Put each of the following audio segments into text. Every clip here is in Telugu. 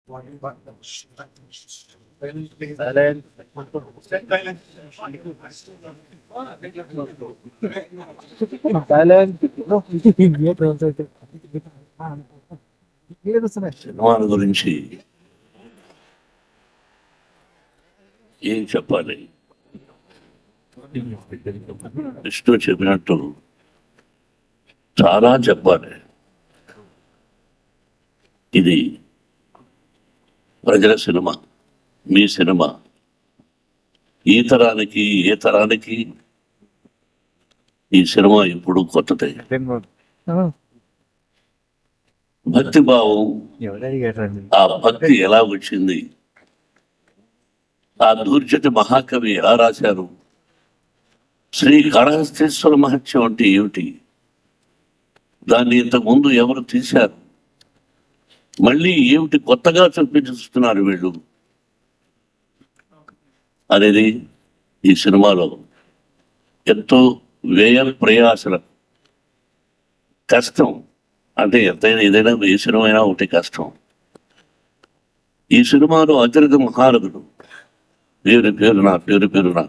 సినిమాల గురించి ఏం చెప్పాలి విష్ణు చెప్పినట్టు చాలా చెప్పాలి ఇది ప్రజల సినిమా మీ సినిమా ఈ తరానికి ఏ తరానికి ఈ సినిమా ఎప్పుడు కొత్తదే భక్తి భావం ఆ భక్తి ఎలా వచ్చింది ఆ దూర్జటి మహాకవి ఎలా రాశారు శ్రీ కాళహస్తీశ్వర మహత్యం అంటే ఏమిటి దాన్ని ఇంతకు ముందు ఎవరు తీశారు మళ్ళీ ఏమిటి కొత్తగా చూపించుతున్నారు వీళ్ళు అనేది ఈ సినిమాలో ఎంతో వ్యయ ప్రయాసల కష్టం అంటే ఎంతైనా ఏదైనా ఏ సినిమా అయినా ఒకటి కష్టం ఈ సినిమాలో అతిరిత మహారథుడు పేరు పేరున పేరు పేరున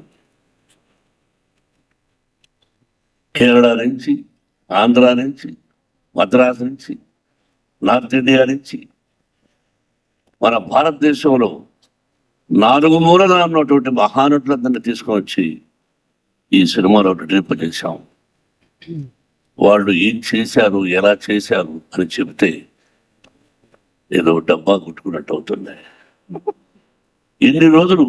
కేరళ నుంచి ఆంధ్ర నుంచి మద్రాసు నుంచి నార్త్ ఇండియా నుంచి మన భారతదేశంలో నాలుగు మూలన ఉన్నటువంటి మహానటులందరినీ తీసుకొని ఈ సినిమాలో నటింపజేశాం వాళ్ళు ఏం చేశారు ఎలా చేశారు అని చెబితే ఏదో డబ్బా కొట్టుకున్నట్టు అవుతుంది ఎన్ని రోజులు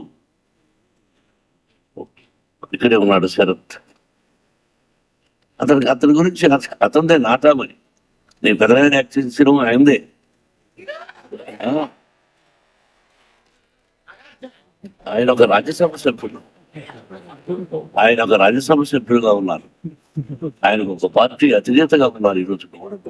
ఇక్కడే ఉన్నాడు శరత్ అతనికి అతని గురించి అత- అతనిదే నాటామని నేను పెద్దగా యాక్ట్ చేసిన సినిమా ఆయనదే ఆ. ఆయన ఒక రాజ్యసభ సభ్యుడు ఆయన ఒక రాజ్యసభ సభ్యుడుగా ఉన్నారు ఆయన ఒక పార్టీ అధినేతగా ఉన్నారు ఈరోజు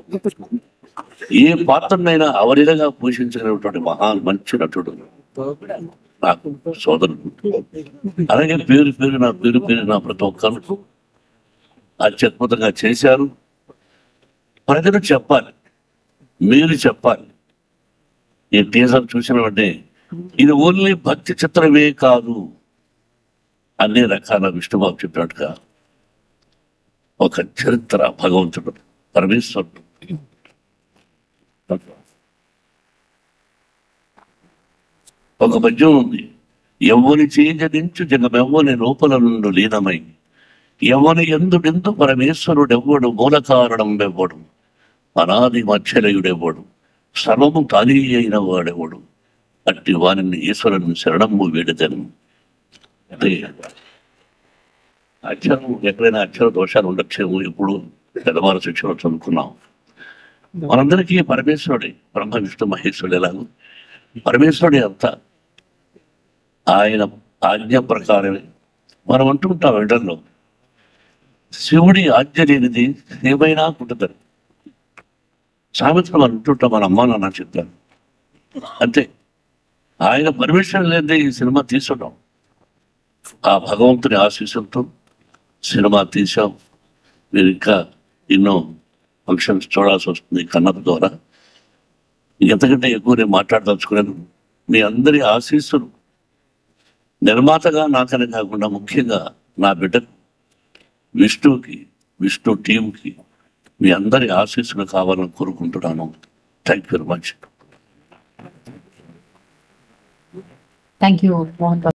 ఏ పాత్రనైనా అవరిగా పోషించినటువంటి మహా మంచి నటుడు నాకు సోదరుడు అలాగే పేరు పేరు నా పేరు పేరు నా ప్రతి ఒక్కరు అత్యద్భుతంగా చేశారు ప్రజలు చెప్పాలి మీరు చెప్పాలి ఈ టీజర్ చూసిన వెంటనే ఇది ఓన్లీ భక్తి చిత్రమే కాదు అన్ని రకాల విష్ణుబాబు చెప్పినట్టుగా ఒక చరిత్ర భగవంతుడు పరమేశ్వరుడు ఒక పద్యం ఉంది ఎవని చేజనించు జగమెవ్వని లోపల నుండి లీనమై ఎవని ఎందుడెందు పరమేశ్వరుడెవ్వడు మూల కారణం వెవ్వడు అనాది మధ్యలయుడెవ్వడు సర్వము తానీ అయిన వాడెవడు అట్టి వారిని ఈశ్వరుని శరణము వేడిదను అంటే అక్షరం ఎక్కడైనా అక్షర దోషాలు ఉండొచ్చేమో ఎప్పుడు పెద్దవారు శిక్షణ చదువుకున్నాం మనందరికీ పరమేశ్వరుడే బ్రహ్మ విష్ణు మహేశ్వరుడు ఎలాగో పరమేశ్వరుడే అంతా ఆయన ఆజ్ఞ ప్రకారమే మనం అంటుంటాం ఎండల్లో శివుడి ఆజ్ఞ లేనిది ఏమైనా కుటుంబం సామెతలు మనం అంటుంటాం మన అమ్మ నాన్న చెప్తారు అంతే ఆయన పర్మిషన్ లేదే ఈ సినిమా తీసుకున్నాం ఆ భగవంతుని ఆశీస్సులతో సినిమా తీసాం మీరు ఇంకా ఎన్నో ఫంక్షన్స్ చూడాల్సి వస్తుంది కన్నడ ద్వారా ఎంతకంటే ఎక్కువ నేను మాట్లాడదలుచుకున్నాను మీ అందరి ఆశీస్సులు నిర్మాతగా నాకనే కాకుండా ముఖ్యంగా నా బిడ్డకు విష్ణువుకి విష్ణు టీంకి మీ అందరి ఆశీస్సులు కావాలని కోరుకుంటున్నాను thank you very much thank you Mohan Babu